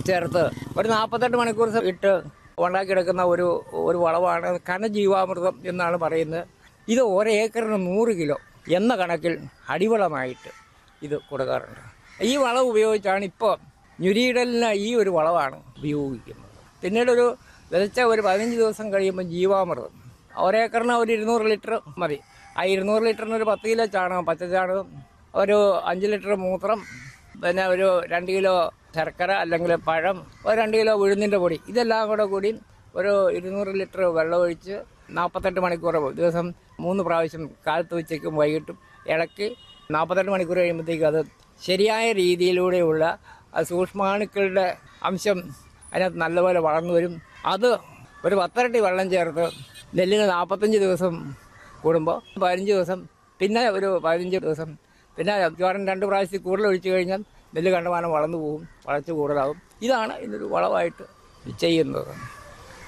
ചേർത്ത് ഒരു നാൽപ്പത്തെട്ട് മണിക്കൂർ ഇട്ട് ഉണ്ടാക്കിയെടുക്കുന്ന ഒരു ഒരു വളമാണ് ഘനജീവാമൃതം എന്നാണ് പറയുന്നത് ഇത് ഒരേക്കറിന് നൂറ് കിലോ എന്ന കണക്കിൽ അടിവളമായിട്ട് ഇത് കൊടുക്കാറുണ്ട് ഈ വളം ഉപയോഗിച്ചാണ് ഇപ്പോൾ ഞുരിയിടലിന് ഈ ഒരു വളമാണ് ഉപയോഗിക്കുന്നത് പിന്നീട് ഒരു വിതച്ച ഒരു പതിനഞ്ച് ദിവസം കഴിയുമ്പോൾ ജീവാമൃതം ഒരേക്കറിന് ഒരു ഇരുന്നൂറ് ലിറ്റർ മതി ആ ഇരുന്നൂറ് ലിറ്ററിന് ഒരു പത്ത് കിലോ ചാണകം പച്ച ചാണകം ഒരു അഞ്ച് ലിറ്റർ മൂത്രം പിന്നെ ഒരു രണ്ട് കിലോ ശർക്കര അല്ലെങ്കിൽ പഴം ഒരു രണ്ട് കിലോ ഉഴുന്നിൻ്റെ പൊടി ഇതെല്ലാം കൂടെ കൂടി ഒരു ഇരുന്നൂറ് ലിറ്റർ വെള്ളം ഒഴിച്ച് നാൽപ്പത്തെട്ട് മണിക്കൂർ ദിവസം മൂന്ന് പ്രാവശ്യം കാലത്ത് ഉച്ചയ്ക്കും വൈകിട്ടും ഇളക്കി നാൽപ്പത്തെട്ട് മണിക്കൂർ കഴിയുമ്പോഴത്തേക്കും അത് ശരിയായ രീതിയിലൂടെയുള്ള ആ സൂക്ഷ്മാണുക്കളുടെ അംശം അതിനകത്ത് നല്ലപോലെ വളർന്നു വരും അത് ഒരു പത്തരട്ടി വെള്ളം ചേർത്ത് നെല്ലിന് നാൽപ്പത്തഞ്ച് ദിവസം കൂടുമ്പോൾ പതിനഞ്ച് ദിവസം പിന്നെ ഒരു പതിനഞ്ച് ദിവസം പിന്നെ മിക്കവാറും രണ്ട് പ്രാവശ്യത്തിൽ കൂടുതൽ ഒഴിച്ചു കഴിഞ്ഞാൽ നെല്ല് കണ്ടമാനം വളർന്നു പോകും വളർച്ച കൂടുതലാകും ഇതാണ് ഇതിനൊരു വളമായിട്ട് ചെയ്യുന്നത്